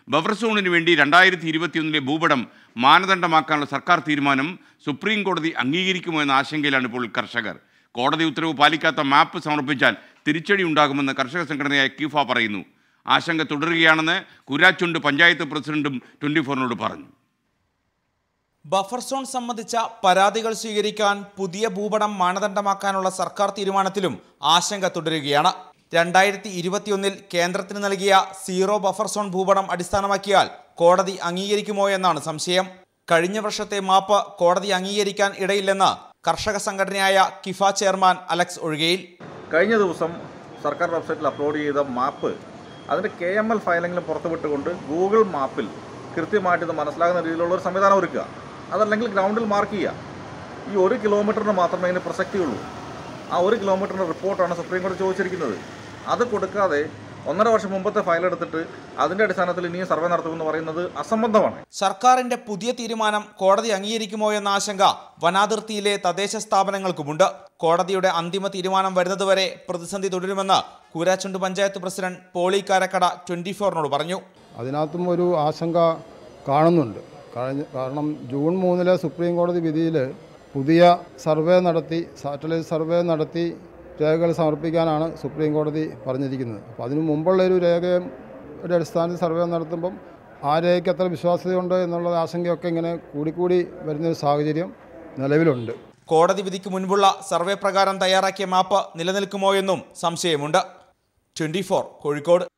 buffer സോണിന് വേണ്ടി രണ്ടായിരത്തി ഇരുപത്തിയൊന്നിലെ ഭൂപടം മാനദണ്ഡമാക്കാനുള്ള സർക്കാർ തീരുമാനം സുപ്രീം കോടതി അംഗീകരിക്കുമോ എന്ന ആശങ്കയിലാണ് ഇപ്പോൾ കർഷകർ കോടതി ഉത്തരവ് പാലിക്കാത്ത മാപ്പ് സമർപ്പിച്ചാൽ തിരിച്ചടി ഉണ്ടാകുമെന്ന് കർഷക സംഘടനയായ കീഫ പറയുന്നു ആശങ്ക തുടരുകയാണെന്ന് കുരാച്ചുണ്ട് പഞ്ചായത്ത് പ്രസിഡന്റും ട്വൻറ്റി ഫോറിനോട് പറഞ്ഞു ബഫർ സോൺ സംബന്ധിച്ച പരാതികൾ സ്വീകരിക്കാൻ പുതിയ ഭൂപടം മാനദണ്ഡമാക്കാനുള്ള സർക്കാർ തീരുമാനത്തിലും ആശങ്ക തുടരുകയാണ് രണ്ടായിരത്തി ഇരുപത്തിയൊന്നിൽ കേന്ദ്രത്തിന് നൽകിയ സീറോ ബഫർ സോൺ ഭൂപടം അടിസ്ഥാനമാക്കിയാൽ കോടതി അംഗീകരിക്കുമോ എന്നാണ് സംശയം കഴിഞ്ഞ വർഷത്തെ മാപ്പ് കോടതി അംഗീകരിക്കാൻ ഇടയില്ലെന്ന് കർഷക സംഘടനയായ കിഫ ചെയർമാൻ അലക്സ് ഒഴുകയിൽ കഴിഞ്ഞ ദിവസം സർക്കാർ വെബ്സൈറ്റിൽ അപ്ലോഡ് ചെയ്ത മാപ്പ് അതിൻ്റെ കെ എം എൽ ഫയലെങ്കിലും പുറത്തുവിട്ടുകൊണ്ട് ഗൂഗിൾ മാപ്പിൽ കൃത്യമായിട്ട് ഇത് മനസ്സിലാകുന്ന രീതിയിലുള്ള ഒരു സംവിധാനം ഒരുക്കുക അതല്ലെങ്കിൽ ഗ്രൗണ്ടിൽ മാർക്ക് ചെയ്യുക ഈ ഒരു കിലോമീറ്ററിന് മാത്രമേ ഇതിന് പ്രസക്തിയുള്ളൂ ആ ഒരു കിലോമീറ്ററിൻ്റെ റിപ്പോർട്ടാണ് സുപ്രീം കോടതി ചോദിച്ചിരിക്കുന്നത് അത് കൊടുക്കാതെ ഒന്നര വർഷം മുമ്പത്തെ ഫയൽ എടുത്തിട്ട് അതിൻ്റെ അടിസ്ഥാനത്തിൽ ഇനിയും സർവേ നടത്തുമെന്ന് പറയുന്നത് അസംബന്ധമാണ് സർക്കാരിന്റെ പുതിയ തീരുമാനം കോടതി അംഗീകരിക്കുമോ എന്ന ആശങ്ക വനാതിർത്തിയിലെ തദ്ദേശ സ്ഥാപനങ്ങൾക്കുമുണ്ട് കോടതിയുടെ അന്തിമ തീരുമാനം വരുന്നതുവരെ പ്രതിസന്ധി തുടരുമെന്ന് കൂരാച്ചുണ്ട് പഞ്ചായത്ത് പ്രസിഡന്റ് പോളി കാരക്കട ട്വന്റി ഫോറിനോട് പറഞ്ഞു അതിനകത്തും ഒരു ആശങ്ക കാണുന്നുണ്ട് കഴിഞ്ഞ കാരണം ജൂൺ മൂന്നിലെ സുപ്രീം കോടതി വിധിയിൽ പുതിയ സർവേ നടത്തി സാറ്റലൈറ്റ് സർവേ നടത്തി രേഖകൾ സമർപ്പിക്കാനാണ് സുപ്രീം കോടതി പറഞ്ഞിരിക്കുന്നത് അപ്പോൾ അതിനു മുമ്പുള്ള ഒരു രേഖയുടെ അടിസ്ഥാനത്തിൽ സർവേ നടത്തുമ്പം ആ രേഖയ്ക്ക് എത്ര വിശ്വാസ്യതയുണ്ട് എന്നുള്ള ആശങ്കയൊക്കെ ഇങ്ങനെ കൂടിക്കൂടി വരുന്നൊരു സാഹചര്യം നിലവിലുണ്ട് കോടതി വിധിക്ക് മുൻപുള്ള സർവേ പ്രകാരം തയ്യാറാക്കിയ മാപ്പ് നിലനിൽക്കുമോ എന്നും സംശയമുണ്ട് ട്വന്റി കോഴിക്കോട്